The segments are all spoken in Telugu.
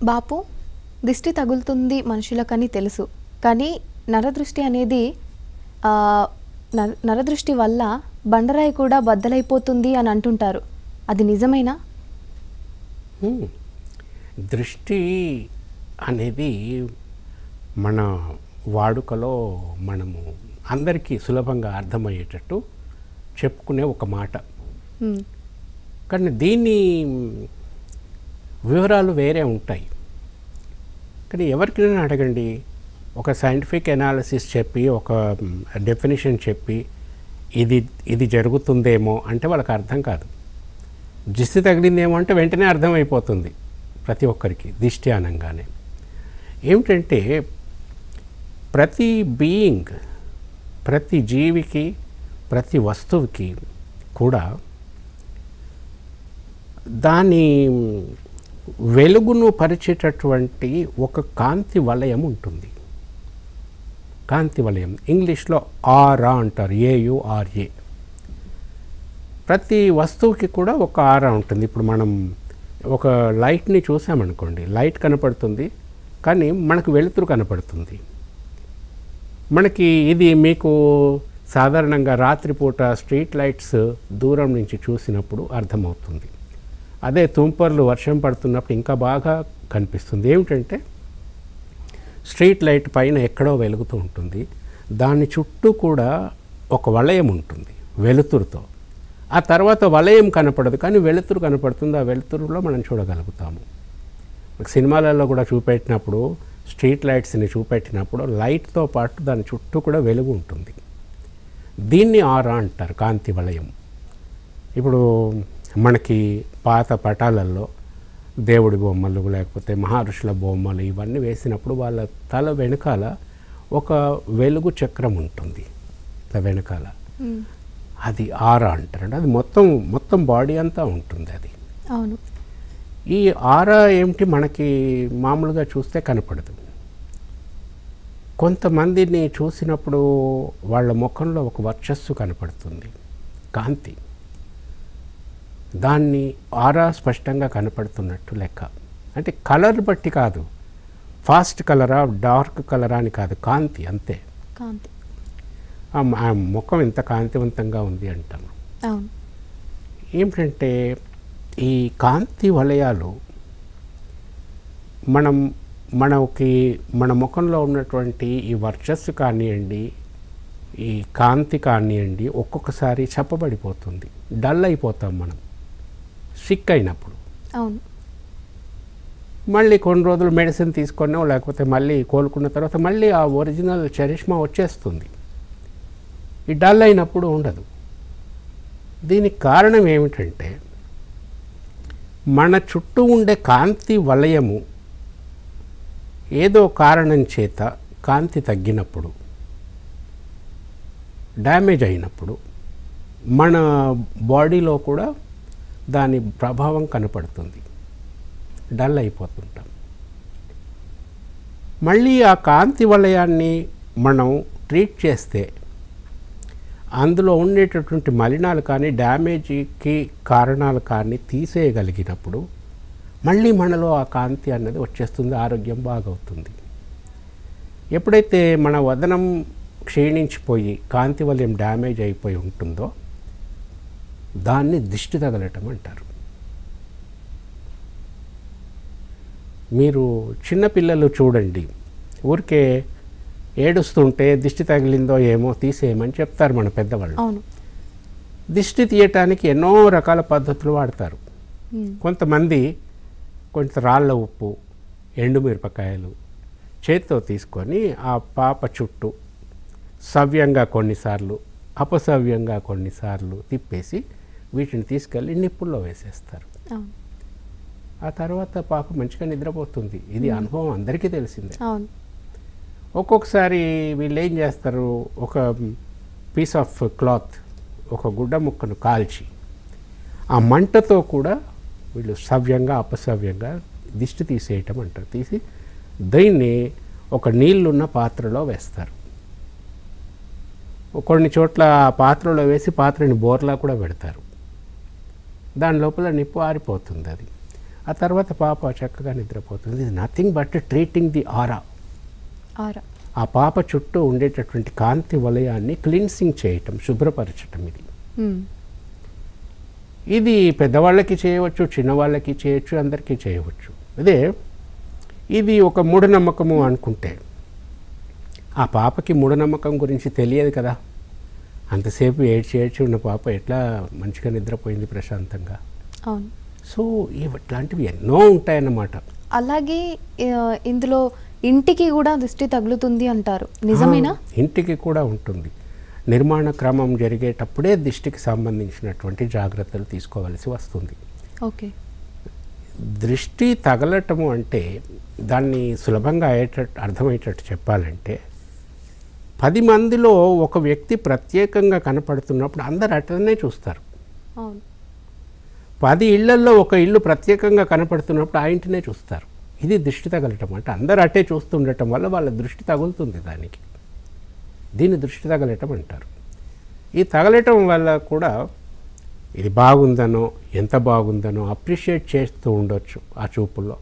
బాపు దిష్టి తగులుతుంది మనుషులకని తెలుసు కానీ నరదృష్టి అనేది ఆ, నర- నరదృష్టి వల్ల బండరాయి కూడా బద్దలైపోతుంది అని అంటుంటారు అది నిజమేనా హ్మ్. దృష్టి అనేది మన వాడుకలో మనము అందరికీ సులభంగా అర్థమయ్యేటట్టు చెప్పుకునే ఒక మాట మ్మ్. కానీ దీని వివరాలు వేరే ఉంటాయి కానీ ఎవరికైనా అడగండి ఒక సైంటిఫిక్ అనాలిసిస్ చెప్పి ఒక డెఫినేషన్ చెప్పి ఇది ఇది జరుగుతుందేమో అంటే వాళ్ళకి అర్థం కాదు దిష్టి తగిలిందేమో అంటే వెంటనే అర్థమైపోతుంది ప్రతి ఒక్కరికి దిష్టి అనగానే ఏమిటంటే ప్రతి బీయింగ్ ప్రతి జీవికి ప్రతి వస్తువుకి కూడా దాని వెలుగును పరిచేటటువంటి ఒక కాంతి వలయం ఉంటుంది కాంతి వలయం ఇంగ్లీష్లో ఆరా అంటారు ఏయుఆర్ఏ ప్రతి వస్తువుకి కూడా ఒక ఆరా ఉంటుంది ఇప్పుడు మనం ఒక లైట్ని చూసామనుకోండి లైట్ కనపడుతుంది కానీ మనకు వెలుతురు కనపడుతుంది మనకి ఇది మీకు సాధారణంగా రాత్రిపూట స్ట్రీట్ లైట్స్ దూరం నుంచి చూసినప్పుడు అర్థమవుతుంది అదే తుంపర్లు వర్షం పడుతున్నప్పుడు ఇంకా బాగా కనిపిస్తుంది ఏమిటంటే స్ట్రీట్ లైట్ పైన ఎక్కడో వెలుగుతూ ఉంటుంది దాని చుట్టూ కూడా ఒక వలయం ఉంటుంది వెలుతురుతో ఆ తర్వాత వలయం కనపడదు కానీ వెలుతురు కనపడుతుంది ఆ వెలుతురులో మనం చూడగలుగుతాము మనకు సినిమాలలో కూడా చూపెట్టినప్పుడు స్ట్రీట్ లైట్స్ని చూపెట్టినప్పుడు లైట్తో పాటు దాని చుట్టూ కూడా వెలుగు ఉంటుంది దీన్ని ఆరా అంటారు కాంతి వలయం ఇప్పుడు మనకి పాత పటాలలో దేవుడి బొమ్మలు లేకపోతే మహర్షుల బొమ్మలు ఇవన్నీ వేసినప్పుడు వాళ్ళ తల వెనకాల ఒక వెలుగు చక్రం ఉంటుంది ఇట్లా వెనకాల మ్మ్. అది ఆరా అంటారండి అది మొత్తం మొత్తం బాడీ అంతా ఉంటుంది అది అవును ఈ ఆరా ఏమిటి మనకి మామూలుగా చూస్తే కనపడదు కొంతమందిని చూసినప్పుడు వాళ్ళ ముఖంలో ఒక వర్చస్సు కనపడుతుంది కాంతి దాన్ని ఆరా స్పష్టంగా కనపడుతున్నట్టు లెక్క అంటే కలర్ బట్టి కాదు ఫాస్ట్ కలరా డార్క్ కలరా అని కాదు కాంతి అంతే కాంతి ఆ మ- ఆ ముఖం ఎంత కాంతివంతంగా ఉంది అంటాము అవును ఏమిటంటే ఈ కాంతి వలయాలు మనం మనకి మన ముఖంలో ఉన్నటువంటి ఈ వర్చస్సు కానివ్వండి ఈ కాంతి కానివ్వండి ఒక్కొక్కసారి చెప్పబడిపోతుంది డల్ అయిపోతాం మనం సిక్ అయినప్పుడు అవును మళ్ళీ కొన్ని రోజులు మెడిసిన్ తీసుకున్నాం లేకపోతే మళ్ళీ కోలుకున్న తర్వాత మళ్ళీ ఆ ఒరిజినల్ చరిష్మా వచ్చేస్తుంది ఈ డల్ అయినప్పుడు ఉండదు దీనికి కారణం ఏమిటంటే మన చుట్టూ ఉండే కాంతి వలయము ఏదో కారణం చేత కాంతి తగ్గినప్పుడు డ్యామేజ్ అయినప్పుడు మన బాడీలో కూడా దాని ప్రభావం కనపడుతుంది డల్ అయిపోతుంటాం మళ్ళీ ఆ కాంతి వలయాన్ని మనం ట్రీట్ చేస్తే అందులో ఉండేటటువంటి మలినాలు కానీ డ్యామేజ్కి కారణాలు కానీ తీసేయగలిగినప్పుడు మళ్ళీ మనలో ఆ కాంతి అన్నది వచ్చేస్తుంది ఆరోగ్యం బాగవుతుంది ఎప్పుడైతే మన వదనం క్షీణించిపోయి కాంతి వలయం డ్యామేజ్ అయిపోయి ఉంటుందో దాన్ని దిష్టి తగలటం అంటారు మీరు చిన్నపిల్లలు చూడండి ఊరికే ఏడుస్తుంటే దిష్టి తగిలిందో ఏమో తీసేయమని చెప్తారు మన పెద్దవాళ్ళు అవును దిష్టి తీయటానికి ఎన్నో రకాల పద్ధతులు వాడతారు మ్మ్. కొంతమంది కొంత రాళ్ళ ఉప్పు ఎండుమిరపకాయలు చేతితో తీసుకొని ఆ పాప చుట్టూ సవ్యంగా కొన్నిసార్లు అపసవ్యంగా కొన్నిసార్లు తిప్పేసి వీటిని తీసుకెళ్ళి నిప్పుల్లో వేసేస్తారు అవును ఆ తర్వాత పాప మంచిగా నిద్రపోతుంది ఇది అనుభవం అందరికీ తెలిసిందే అవును ఒక్కొక్కసారి వీళ్ళు ఏం చేస్తారు ఒక పీస్ ఆఫ్ క్లాత్ ఒక గుడ్డ ముక్కను కాల్చి ఆ మంటతో కూడా వీళ్ళు సవ్యంగా అపసవ్యంగా దిష్టి తీసేయటం అంటారు తీసి దీన్ని ఒక నీళ్ళున్న పాత్రలో వేస్తారు కొన్ని చోట్ల ఆ పాత్రలో వేసి పాత్రని బోర్లా కూడా పెడతారు దాని లోపల నిప్పు ఆరిపోతుంది అది ఆ తర్వాత పాప చక్కగా నిద్రపోతుంది ఇది nothing but treating the aura aura ఆ పాప చుట్టూ ఉండేటటువంటి కాంతి వలయాన్ని క్లీన్సింగ్ చేయటం శుభ్రపరచటం ఇది మ్మ్. ఇది పెద్దవాళ్ళకి చేయవచ్చు చిన్నవాళ్ళకి చేయొచ్చు అందరికీ చేయవచ్చు అదే ఇది ఒక మూఢనమ్మకము అనుకుంటే ఆ పాపకి మూఢనమ్మకం గురించి తెలియదు కదా అంతసేపు ఏడ్చి ఏడ్చి ఉన్న పాప ఎట్లా మంచిగా నిద్రపోయింది ప్రశాంతంగా అవును సో ఇట్లాంటివి ఎన్నో ఉంటాయన్నమాట అలాగే ఆ, ఇందులో ఇంటికి కూడా దిష్టి తగులుతుంది అంటారు నిజమేనా ఆ, ఇంటికి కూడా ఉంటుంది నిర్మాణ క్రమం జరిగేటప్పుడే దిష్టికి సంబంధించినటువంటి జాగ్రత్తలు తీసుకోవాల్సి వస్తుంది ఓకే దృష్టి తగలటము అంటే దాన్ని సులభంగా అయ్యేటట్టు అర్థమయ్యేటట్టు చెప్పాలంటే పది మందిలో ఒక వ్యక్తి ప్రత్యేకంగా కనపడుతున్నప్పుడు అందరు అటనే చూస్తారు అవును పది ఇళ్లల్లో ఒక ఇల్లు ప్రత్యేకంగా కనపడుతున్నప్పుడు ఆ ఇంటినే చూస్తారు ఇది దృష్టి తగలటం అంటే అందరు అటే చూస్తుండటం వల్ల వాళ్ళ దృష్టి తగులుతుంది దానికి దీన్ని దృష్టి తగలటం అంటారు ఈ తగలటం వల్ల కూడా ఇది బాగుందనో ఎంత బాగుందనో అప్రిషియేట్ చేస్తూ ఉండొచ్చు ఆ చూపుల్లో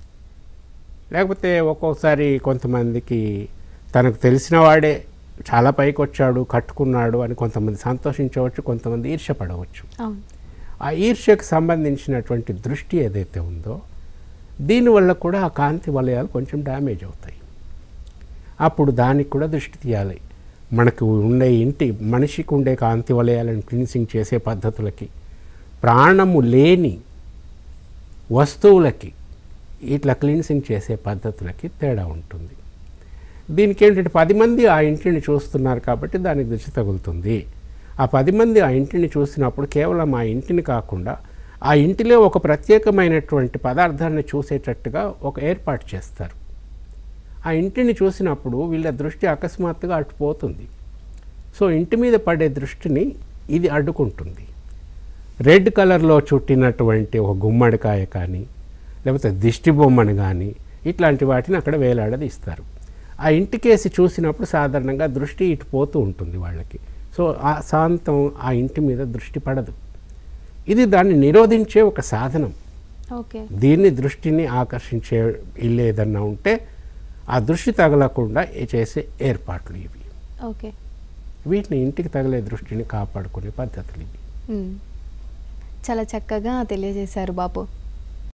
లేకపోతే ఒక్కొక్కసారి కొంతమందికి తనకు తెలిసిన వాడే చాలా పైకి వచ్చాడు కట్టుకున్నాడు అని కొంతమంది సంతోషించవచ్చు కొంతమంది ఈర్ష్యపడవచ్చు అవును ఆ ఈర్ష్యకు సంబంధించినటువంటి దృష్టి ఏదైతే ఉందో దీనివల్ల కూడా ఆ కాంతి వలయాలు కొంచెం డ్యామేజ్ అవుతాయి అప్పుడు దానికి కూడా దృష్టి తీయాలి మనకు ఉండే ఇంటి మనిషికి ఉండే కాంతి వలయాలను క్లీన్సింగ్ చేసే పద్ధతులకి ప్రాణము లేని వస్తువులకి ఇట్లా క్లీన్సింగ్ చేసే పద్ధతులకి తేడా ఉంటుంది దీనికి ఏంటంటే పది మంది ఆ ఇంటిని చూస్తున్నారు కాబట్టి దానికి దృష్టి తగులుతుంది ఆ పది మంది ఆ ఇంటిని చూసినప్పుడు కేవలం ఆ ఇంటిని కాకుండా ఆ ఇంటిలో ఒక ప్రత్యేకమైనటువంటి పదార్థాన్ని చూసేటట్టుగా ఒక ఏర్పాటు చేస్తారు ఆ ఇంటిని చూసినప్పుడు వీళ్ళ దృష్టి అకస్మాత్తుగా అటుపోతుంది సో ఇంటి మీద పడే దృష్టిని ఇది అడ్డుకుంటుంది రెడ్ కలర్లో చుట్టినటువంటి ఒక గుమ్మడికాయ కానీ లేకపోతే దిష్టి బొమ్మను కానీ ఇట్లాంటి వాటిని అక్కడ వేలాడదీస్తారు ఆ ఇంటికేసి చూసినప్పుడు సాధారణంగా దృష్టి ఇటు పోతూ ఉంటుంది వాళ్ళకి సో ఆ శాంతం ఆ ఇంటి మీద దృష్టి పడదు ఇది దాన్ని నిరోధించే ఒక సాధనం ఓకే దీన్ని దృష్టిని ఆకర్షించే ఇల్లు ఏదన్నా ఉంటే ఆ దృష్టి తగలకుండా ఏ- చేసే ఏర్పాట్లు ఇవి ఓకే వీటిని ఇంటికి తగిలే దృష్టిని కాపాడుకునే పద్ధతులు ఇవి మ్మ్. చాలా చక్కగా తెలియజేశారు బాపు